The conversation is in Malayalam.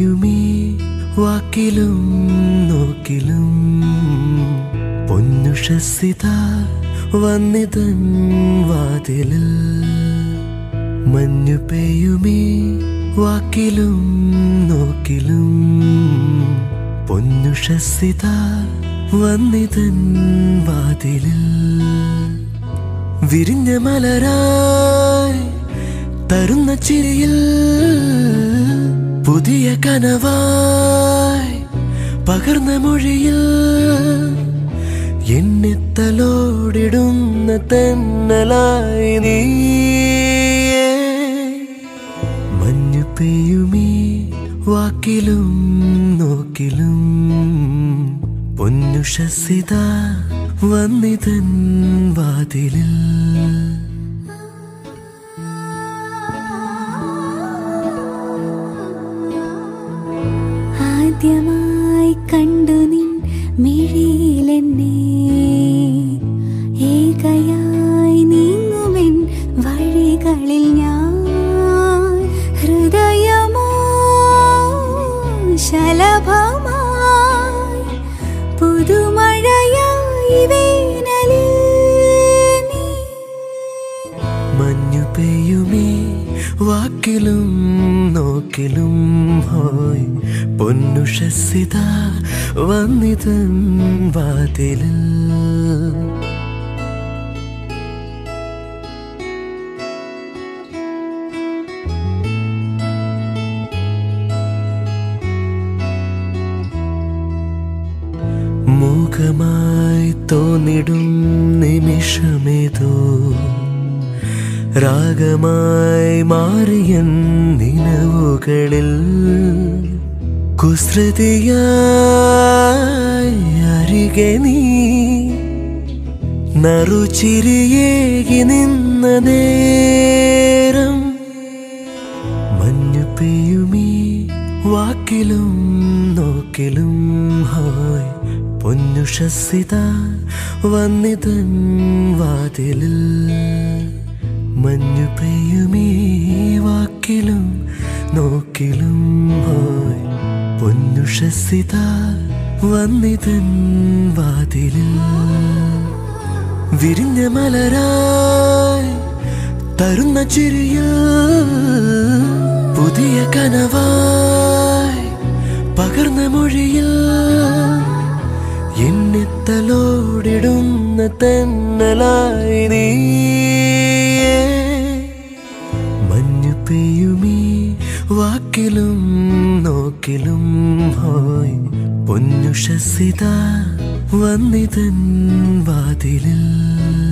പെയ്യുമീ വാക്കിലും നോക്കിലും പൊന്നുഷസിത വന്നിതൻ വാതിലിൽ മഞ്ഞു പെയ്യുമീ വാക്കിലും നോക്കിലും പൊന്നുഷസിത വന്നിതൻ വാതിലിൽ വിരിഞ്ഞ മലരായി തരുന്ന ചിരിയിൽ പുതിയ കനവായി പകർന്ന മൊഴിയിൽ എന്നെ തലോടിടുന്ന തെന്നലായി നീ മഞ്ഞു പെയ്യുമീ വാക്കിലും നോക്കിലും പൊന്നുഷസിത വന്നിതൻ വാതിലിൽ ആദ്യമായി കണ്ടു നിൻ മിഴിയിലെന്നെ ഏകയായി നീങ്ങുമെൻ വഴികളിൽ ഞാൻ ഹൃദയമോ ശലഭമായി പുതുമഴയായി വേനലിൽ നീ മഞ്ഞു പെയ്യുമേ വാക്കിലും നോക്കിലും ഹോയ് പൊന്നുഷസിത വന്നിതൻ വാതിലിൽ മൂകമായി തോന്നിടും നിമിഷമേതോ രാഗമായി മാറിയ നിലവുകളിൽ കുസൃതിയായി അരികെ നീ നറുചിരിയേകി നിന്ന നേരം മഞ്ഞു പെയ്യുമീ വാക്കിലും നോക്കിലും ഹായ് പൊന്നുഷസിത വന്നിതൻ വാതിലിൽ മഞ്ഞു പെയ്യുമീ വാക്കിലും നോക്കിലും ഹായ് പൊന്നുഷസിത വന്നിതൻ വാതിലിൽ വിരിഞ്ഞ മലരായി തരുന്ന ചിരിയിൽ പുതിയ കനവായി പകർന്ന മൊഴിയിൽ എന്നെ തലോടിടുന്ന തെന്നലായി നീ മഞ്ഞു പെയ്യുമീ വാക്കിലും നോക്കിലും ഹോയ് പൊന്നുഷസിത വന്നിതൻ വാതിലിൽ